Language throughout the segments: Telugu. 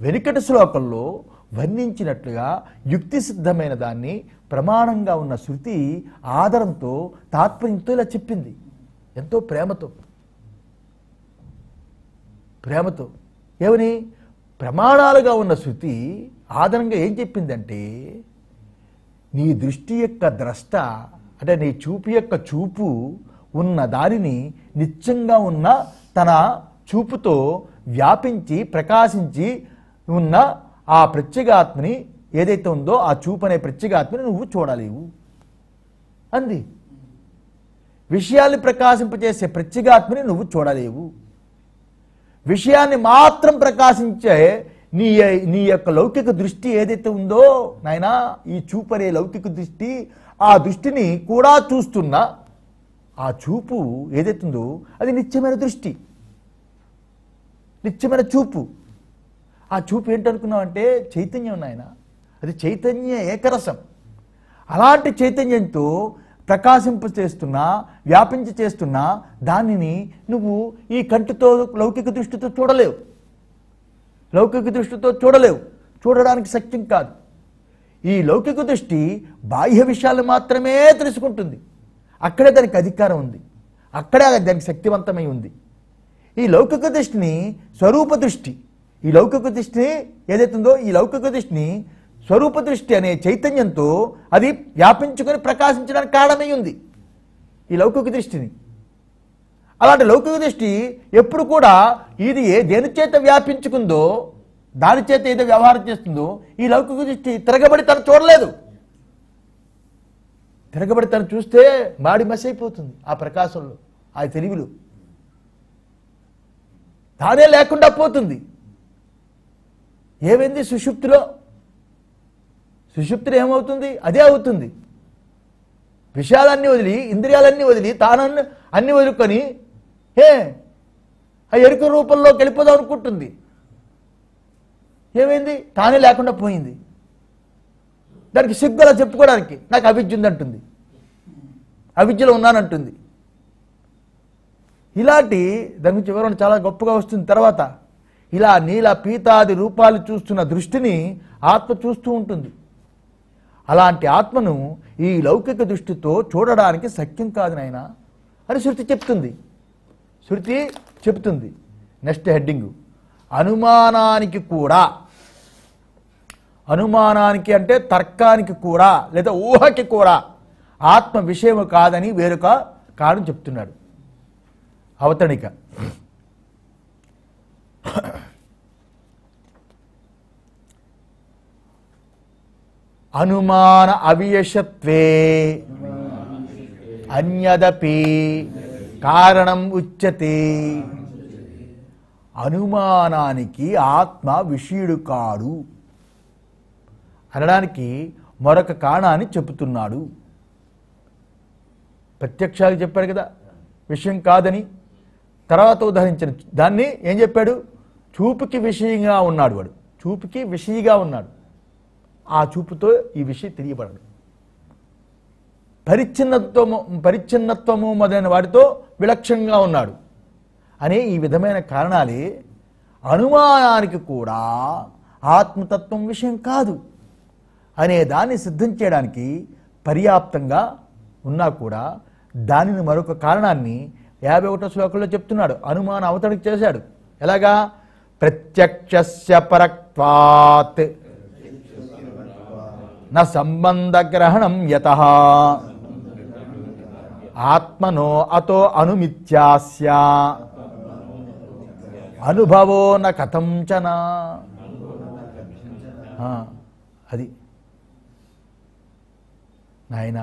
వెనుకటి శ్లోకంలో వర్ణించినట్లుగా యుక్తి సిద్ధమైన దాన్ని ప్రమాణంగా ఉన్న శృతి ఆదరంతో తాత్పర్యంతో ఇలా చెప్పింది ఎంతో ప్రేమతో ప్రేమతో ఏమని ప్రమాణాలుగా ఉన్న శృతి ఆధారంగా ఏం చెప్పిందంటే నీ దృష్టి యొక్క ద్రష్ట అంటే నీ చూపు యొక్క చూపు ఉన్న దానిని నిత్యంగా ఉన్న తన చూపుతో వ్యాపించి ప్రకాశించి ఉన్న ఆ ప్రత్యేగాత్మని ఏదైతే ఉందో ఆ చూపు అనే ప్రత్యేగాత్మని నువ్వు చూడలేవు అంది విషయాల్ని ప్రకాశింపజేసే ప్రత్యేగాత్మని నువ్వు చూడలేవు విషయాన్ని మాత్రం ప్రకాశించే నీ నీ యొక్క లౌకిక దృష్టి ఏదైతే ఉందో నాయనా ఈ చూపనే లౌకిక దృష్టి ఆ దృష్టిని కూడా చూస్తున్నా ఆ చూపు ఏదైతే ఉందో అది నిత్యమైన దృష్టి నిత్యమైన చూపు ఆ చూపు ఏంటనుకున్నావంటే చైతన్యం నాయన అది చైతన్య ఏకరసం అలాంటి చైతన్యంతో ప్రకాశింప చేస్తున్నా వ్యాపించి చేస్తున్నా దానిని నువ్వు ఈ కంటితో లౌకిక దృష్టితో చూడలేవు లౌకిక దృష్టితో చూడలేవు చూడడానికి సత్యం కాదు ఈ లౌకిక దృష్టి బాహ్య విషయాలు మాత్రమే తెలుసుకుంటుంది అక్కడే దానికి అధికారం ఉంది అక్కడే దానికి శక్తివంతమై ఉంది ఈ లౌకిక దృష్టిని స్వరూప దృష్టి ఈ లౌకిక దృష్టిని ఏదైతే ఉందో ఈ లౌకిక దృష్టిని స్వరూప దృష్టి అనే చైతన్యంతో అది వ్యాపించుకొని ప్రకాశించడానికి కారణమై ఉంది ఈ లౌకిక దృష్టిని అలాంటి లౌకిక దృష్టి ఎప్పుడు కూడా ఇది ఏ దేని చేత వ్యాపించుకుందో దాని చేత ఏదో వ్యవహారం చేస్తుందో ఈ లౌకిక దృష్టి తిరగబడి తను చూడలేదు తిరగబడి తను చూస్తే మాడి మసి అయిపోతుంది ఆ ప్రకాశంలో ఆ తెలివిలో తానే లేకుండా పోతుంది ఏమైంది సుషుప్తిలో సుషుప్తిలో ఏమవుతుంది అదే అవుతుంది విషయాలన్నీ వదిలి ఇంద్రియాలన్నీ వదిలి తానన్ని అన్ని వదులుకొని ఏ ఆ ఎరుక రూపంలోకి వెళ్ళిపోదాం అనుకుంటుంది ఏమైంది తానే లేకుండా పోయింది దానికి సిగ్గులా చెప్పుకోవడానికి నాకు అవిద్య ఉందంటుంది అవిద్యలో ఉన్నానంటుంది ఇలాంటి దాని గురించి వివరణ చాలా గొప్పగా వస్తుంది తర్వాత ఇలా నీల పీతాది రూపాలు చూస్తున్న దృష్టిని ఆత్మ చూస్తూ ఉంటుంది అలాంటి ఆత్మను ఈ లౌకిక దృష్టితో చూడడానికి సత్యం కాదు నాయన అని శృతి చెప్తుంది శృతి చెప్తుంది నెక్స్ట్ హెడ్డింగ్ అనుమానానికి కూడా అనుమానానికి అంటే తర్కానికి కూడా లేదా ఊహకి కూడా ఆత్మ విషయము కాదని వేరొక కారణం చెప్తున్నాడు అవతరణిక అనుమాన అవియశత్వే అన్యదపి కారణం ఉచ్యతే అనుమానానికి ఆత్మ విషయుడు కాడు అనడానికి మరొక కారణాన్ని చెబుతున్నాడు ప్రత్యక్షాలు చెప్పాడు కదా విషయం కాదని తర్వాత ఉదాహరించిన దాన్ని ఏం చెప్పాడు చూపుకి విషయంగా ఉన్నాడు వాడు చూపుకి విషయిగా ఉన్నాడు ఆ చూపుతో ఈ విషయం తెలియబడదు పరిచ్ఛిన్నత్వము పరిచ్ఛిన్నత్వము మొదలైన వాటితో విలక్షణంగా ఉన్నాడు అనే ఈ విధమైన కారణాలే అనుమానానికి కూడా ఆత్మతత్వం విషయం కాదు అనే దాన్ని సిద్ధం చేయడానికి పర్యాప్తంగా ఉన్నా కూడా దానిని మరొక కారణాన్ని యాభై ఒకటో శ్లోకంలో చెప్తున్నాడు అనుమాన అవతడికి చేశాడు ఎలాగా ప్రత్యక్షస్య పరక్వాత్ న సంబంధ గ్రహణం యత ఆత్మనో అతో అనుమిత్యాస్య అనుభవో న కథం చన ఆ, అది నాయన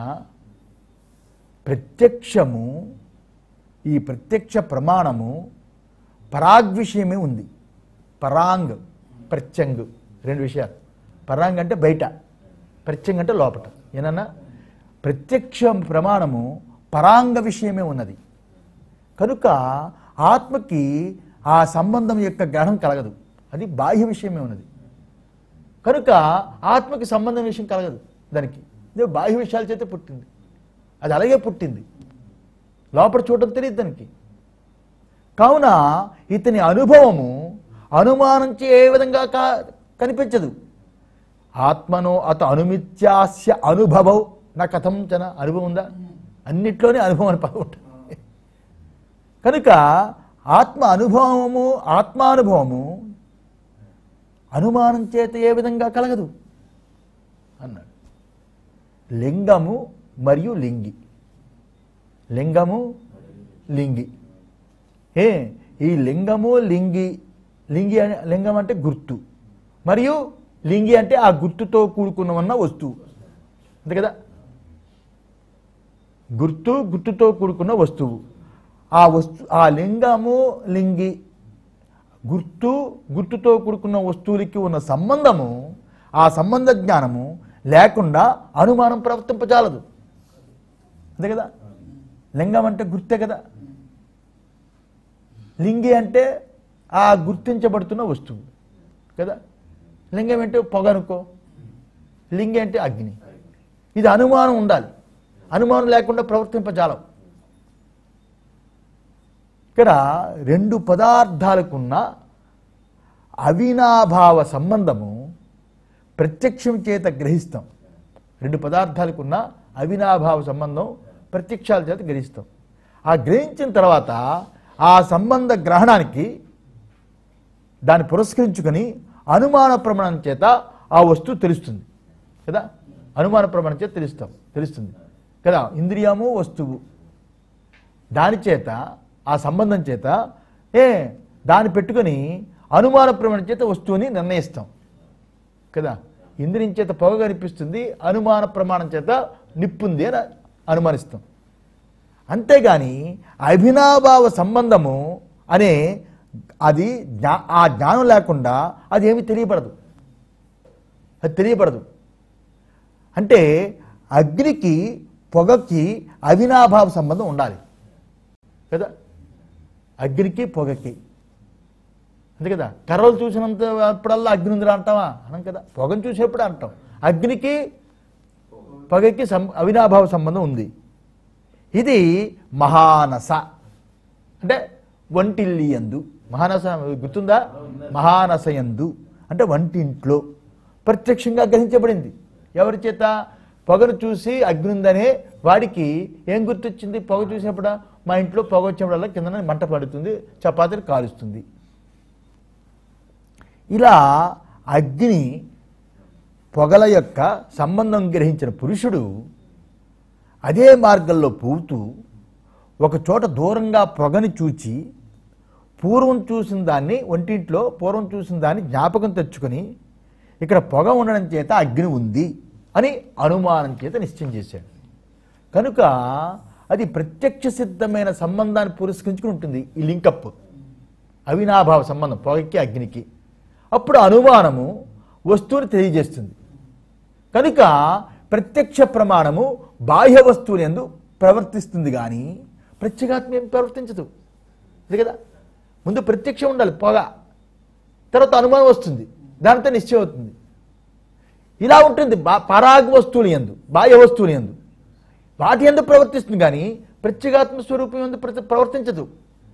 ప్రత్యక్షము ఈ ప్రత్యక్ష ప్రమాణము పరాగ్ విషయమే ఉంది పరాంగ్ ప్రత్యంగ్ రెండు విషయాలు పరాంగ్ అంటే బయట ప్రత్యంగ్ అంటే లోపట ఏనన్నా ప్రత్యక్ష ప్రమాణము పరాంగ విషయమే ఉన్నది కనుక ఆత్మకి ఆ సంబంధం యొక్క గ్రహణం కలగదు అది బాహ్య విషయమే ఉన్నది కనుక ఆత్మకి సంబంధం విషయం కలగదు దానికి ఇది బాహ్య విషయాల చేత పుట్టింది అది అలాగే పుట్టింది లోపల చూడడం తెలియదు దానికి కావున ఇతని అనుభవము అనుమానించి ఏ విధంగా కా కనిపించదు ఆత్మనో అత అనుమిత్యాస్య అనుభవం నా కథం చన అనుభవం ఉందా అన్నిట్లోనే అనుభవం అని పదం ఉంటుంది కనుక ఆత్మ అనుభవము ఆత్మానుభవము అనుమానం చేత ఏ విధంగా కలగదు అన్నాడు లింగము మరియు లింగి లింగము లింగి ఏ ఈ లింగము లింగి లింగి అని లింగం అంటే గుర్తు మరియు లింగి అంటే ఆ గుర్తుతో కూడుకున్న ఉన్న వస్తువు అంతే కదా గుర్తు గుర్తుతో కూడుకున్న వస్తువు ఆ వస్తు ఆ లింగము లింగి గుర్తు గుర్తుతో కూడుకున్న వస్తువులకి ఉన్న సంబంధము ఆ సంబంధ జ్ఞానము లేకుండా అనుమానం ప్రవర్తింపజాలదు అంతే కదా లింగం అంటే గుర్తే కదా లింగి అంటే ఆ గుర్తించబడుతున్న వస్తువు కదా లింగం అంటే పొగ అనుకో లింగి అంటే అగ్ని ఇది అనుమానం ఉండాలి అనుమానం లేకుండా ప్రవర్తింపజాలం ఇక్కడ రెండు పదార్థాలకున్న అవినాభావ సంబంధము ప్రత్యక్షం చేత గ్రహిస్తాం రెండు పదార్థాలకున్న అవినాభావ సంబంధం ప్రత్యక్షాల చేత గ్రహిస్తాం ఆ గ్రహించిన తర్వాత ఆ సంబంధ గ్రహణానికి దాన్ని పురస్కరించుకొని అనుమాన ప్రమాణం చేత ఆ వస్తువు తెలుస్తుంది కదా అనుమాన ప్రమాణం చేత తెలుస్తాం తెలుస్తుంది కదా ఇంద్రియము వస్తువు దాని చేత ఆ సంబంధం చేత ఏ దాన్ని పెట్టుకొని అనుమాన ప్రమాణం చేత వస్తువుని నిర్ణయిస్తాం కదా ఇంద్రియం చేత పొగ కనిపిస్తుంది అనుమాన ప్రమాణం చేత నిప్పుంది అని అనుమానిస్తాం అంతేగాని అభినాభావ సంబంధము అనే అది జ్ఞా ఆ జ్ఞానం లేకుండా అది ఏమి తెలియబడదు అది తెలియబడదు అంటే అగ్నికి పొగకి అవినాభావ సంబంధం ఉండాలి కదా అగ్నికి పొగకి అంతే కదా కర్రలు చూసినంత అప్పుడల్లా అగ్ని ఉందిరా అంటావా అనం కదా పొగను చూసేప్పుడు అంటాం అగ్నికి పొగకి సం అవినాభావ సంబంధం ఉంది ఇది మహానస అంటే వంటిల్లి యందు మహానస గుర్తుందా మహానస యందు అంటే వంటింట్లో ప్రత్యక్షంగా గ్రహించబడింది ఎవరి చేత పొగను చూసి అగ్ని ఉందనే వాడికి ఏం గుర్తొచ్చింది పొగ చూసినప్పుడు మా ఇంట్లో పొగ వచ్చినప్పుడల్లా కింద మంట పడుతుంది చపాతీలు కాలుస్తుంది ఇలా అగ్ని పొగల యొక్క సంబంధం గ్రహించిన పురుషుడు అదే మార్గంలో పోతూ ఒక చోట దూరంగా పొగని చూచి పూర్వం చూసిన దాన్ని ఒంటింట్లో పూర్వం చూసిన దాన్ని జ్ఞాపకం తెచ్చుకొని ఇక్కడ పొగ ఉండడం చేత అగ్ని ఉంది అని అనుమానం చేత నిశ్చయం చేశాడు కనుక అది ప్రత్యక్ష సిద్ధమైన సంబంధాన్ని పురస్కరించుకుని ఉంటుంది ఈ లింకప్ అవినాభావ సంబంధం పొగకి అగ్నికి అప్పుడు అనుమానము వస్తువుని తెలియజేస్తుంది కనుక ప్రత్యక్ష ప్రమాణము బాహ్య వస్తువుని ఎందు ప్రవర్తిస్తుంది కానీ ప్రత్యేగాత్మ ఏం ప్రవర్తించదు ఇది కదా ముందు ప్రత్యక్షం ఉండాలి పొగ తర్వాత అనుమానం వస్తుంది దానితో నిశ్చయం అవుతుంది ఇలా ఉంటుంది బా- పరాగ వస్తువులు ఎందు బాహ్య వస్తువులు ఎందు వాటి ఎందు ప్రవర్తిస్తుంది కానీ ప్రత్యేగాత్మ స్వరూపం ఎందు ప్రతి- ప్రవర్తించదు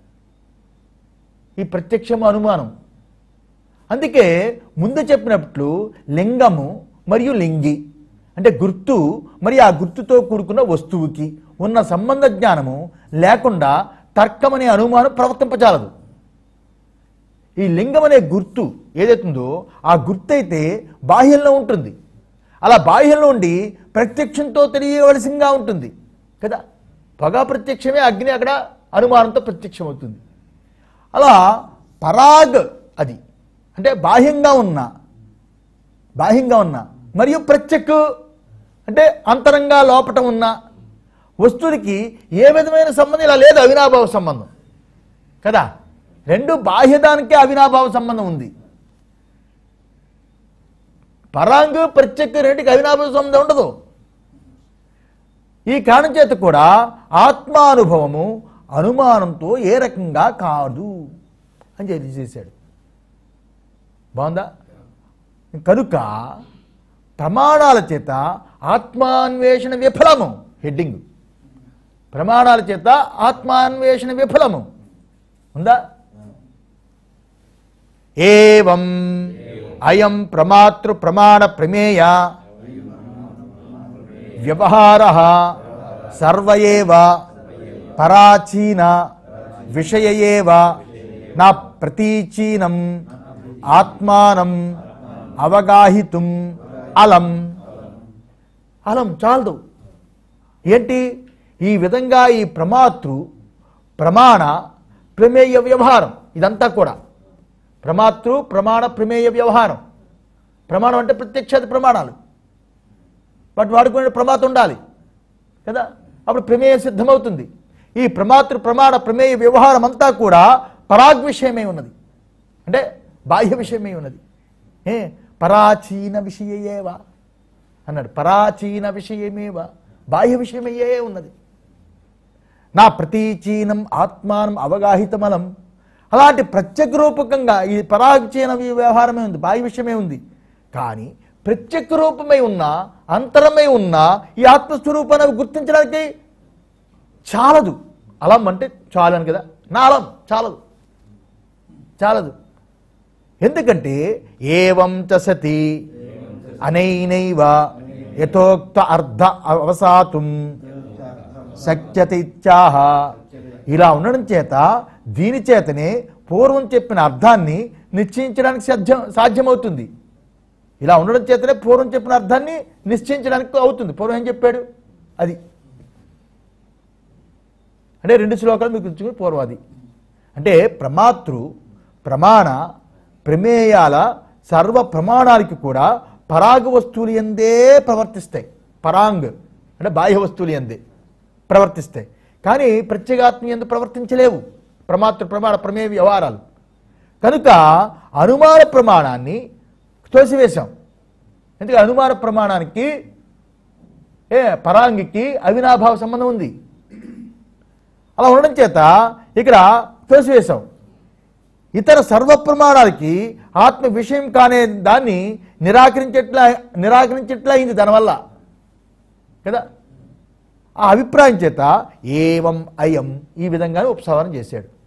ఈ ప్రత్యక్షము అనుమానం అందుకే ముందు చెప్పినట్లు లింగము మరియు లింగి అంటే గుర్తు మరియు ఆ గుర్తుతో కూడుకున్న వస్తువుకి ఉన్న సంబంధ జ్ఞానము లేకుండా తర్కం అనే అనుమానం ప్రవర్తింపజాలదు ఈ లింగం అనే గుర్తు ఏదైతుందో ఆ గుర్తు అయితే బాహ్యంలో ఉంటుంది అలా బాహ్యంలో ఉండి ప్రత్యక్షంతో తెలియవలసిందిగా ఉంటుంది కదా పొగ ప్రత్యక్షమే అగ్ని అక్కడ అనుమానంతో ప్రత్యక్షం అవుతుంది అలా పరాగ్ అది అంటే బాహ్యంగా ఉన్న బాహ్యంగా ఉన్న మరియు ప్రత్యక్ అంటే అంతరంగా లోపట ఉన్న వస్తువునికి ఏ విధమైన సంబంధం ఇలా లేదు అవినాభావ సంబంధం కదా రెండు బాహ్యదానికే అవినాభావ సంబంధం ఉంది పరాంగు ప్రత్యక్ రెండుకి అవినాభావ సంబంధం ఉండదు ఈ కారణం చేత కూడా ఆత్మానుభవము అనుమానంతో ఏ రకంగా కాదు అని చెప్పి చేశాడు బాగుందా కనుక ప్రమాణాల చేత ఆత్మాన్వేషణ విఫలము హెడ్డింగ్ ప్రమాణాల చేత ఆత్మాన్వేషణ విఫలము ఉందా ఏవం అయం ప్రమాతృ ప్రమాణ ప్రమేయ వ్యవహార సర్వయేవ పరాచీన విషయయేవ నా ప్రతీచీనం ఆత్మానం అవగాహితుం అలం అలం చాలదు ఏంటి ఈ విధంగా ఈ ప్రమాతృ ప్రమాణ ప్రమేయ వ్యవహారం ఇదంతా కూడా ప్రమాతృ ప్రమాణ ప్రమేయ వ్యవహారం ప్రమాణం అంటే ప్రత్యక్షాది ప్రమాణాలు బట్ వాడుకునే ప్రమాత ఉండాలి కదా అప్పుడు ప్రమేయం సిద్ధమవుతుంది ఈ ప్రమాతృ ప్రమాణ ప్రమేయ వ్యవహారం అంతా కూడా పరాగ్ విషయమై ఉన్నది అంటే బాహ్య విషయమై ఉన్నది ఏ పరాచీన విషయేవా అన్నాడు పరాచీన విషయమేవా బాహ్య విషయమయ్యే ఉన్నది నా ప్రతీచీనం ఆత్మానం అవగాహితమలం అలాంటి ప్రత్యేక రూపకంగా ఈ పరాచీన వ్యవహారమే ఉంది బాహ్య విషయమే ఉంది కానీ ప్రత్యేక రూపమై ఉన్న అంతరమై ఉన్న ఈ ఆత్మస్వరూపాన్ని అవి గుర్తించడానికి చాలదు అలం అంటే చాలని కదా నా అలం చాలదు చాలదు ఎందుకంటే ఏవం చ సతి అనైనైవ యథోక్త అర్ధ అవసాతుం శక్యత ఇత్యాహ ఇలా ఉండడం చేత దీని చేతనే పూర్వం చెప్పిన అర్థాన్ని నిశ్చయించడానికి సాధ్యం సాధ్యమవుతుంది ఇలా ఉండడం చేతనే పూర్వం చెప్పిన అర్థాన్ని నిశ్చయించడానికి అవుతుంది పూర్వం ఏం చెప్పాడు అది అంటే రెండు శ్లోకాలు మీకు గుర్తుకుని పూర్వం అది అంటే ప్రమాతృ ప్రమాణ ప్రమేయాల సర్వ ప్రమాణాలకి కూడా పరాగ వస్తువులు ఎందే ప్రవర్తిస్తాయి పరాంగ్ అంటే బాహ్య వస్తువులు ఎందే ప్రవర్తిస్తాయి కానీ ప్రత్యేగాత్మ ఎందు ప్రవర్తించలేవు ప్రమాతృ ప్రమాణ ప్రమేయ వ్యవహారాలు కనుక అనుమాన ప్రమాణాన్ని తోసివేశాం ఎందుకంటే అనుమాన ప్రమాణానికి ఏ పరాంగికి అవినాభావ సంబంధం ఉంది అలా ఉండడం చేత ఇక్కడ తోసివేశాం ఇతర సర్వ ప్రమాణాలకి ఆత్మ విషయం కానే దాన్ని నిరాకరించేట్లా నిరాకరించేట్లా అయింది దానివల్ల కదా ఆ అభిప్రాయం చేత ఏవం అయం ఈ విధంగానే ఉపసంహారం చేశాడు